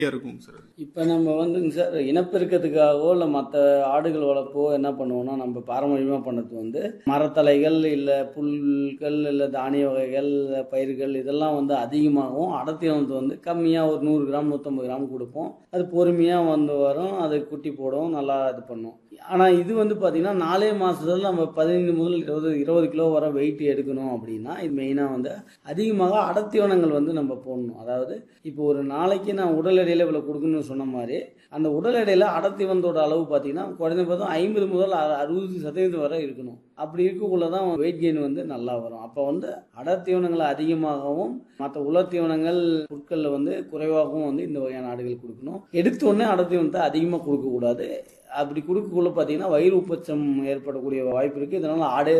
இருக்கும் சார் இப்போ நம்ம வந்துங்க சார் இனப்பெருக்கத்துக்காகவோ இல்லை மற்ற ஆடுகள் வளர்ப்போ என்ன பண்ணுவோம்னா நம்ம பாரம்பரியமாக பண்ணது வந்து மரத்தலைகள் இல்லை புல்கள் இல்லை தானிய வகைகள் இல்ல பயிர்கள் இதெல்லாம் வந்து அதிகமாகவும் அடர்த்தியானது வந்து கம்மியாக ஒரு நூறு கிராம் நூற்றம்பது கிராம் கொடுப்போம் அது பொறுமையாக வந்து வரும் அது குட்டி போடும் நல்லா இது பண்ணும் ஆனால் இது வந்து பார்த்திங்கன்னா நாலே மாதத்துல நம்ம பதினைந்து முதல் இருபது இருபது கிலோ வர வெயிட் எடுக்கணும் அப்படின்னா இது மெயினாக வந்து அதிகமாக அடர்த்தியானங்கள் வந்து நம்ம போடணும் அதாவது இப்போ ஒரு நாளைக்கு நான் உடல் எடையில் இவ்வளோ கொடுக்கணும்னு சொன்ன மாதிரி அந்த உடல் எடையில் அடர்த்திவந்தோட அளவு பார்த்தீங்கன்னா குறைஞ்சபட்சம் ஐம்பது முதல் அ- அறுபது சதவீதம் வரை இருக்கணும் அப்படி இருக்கக்குள்ள தான் வெயிட் கெயின் வந்து நல்லா வரும் அப்போ வந்து அடர்த்திவனங்கள் அதிகமாகவும் மற்ற உலர்த்தீவனங்கள் பொருட்களில் வந்து குறைவாகவும் வந்து இந்த வகையான ஆடுகள் கொடுக்கணும் எடுத்த உடனே அடர்த்திவனத்தை அதிகமாக கொடுக்கக்கூடாது அப்படி கொடுக்கக்குள்ள பார்த்தீங்கன்னா வயிறு உப்பச்சம் ஏற்படக்கூடிய வாய்ப்பு இருக்குது இதனால் ஆடே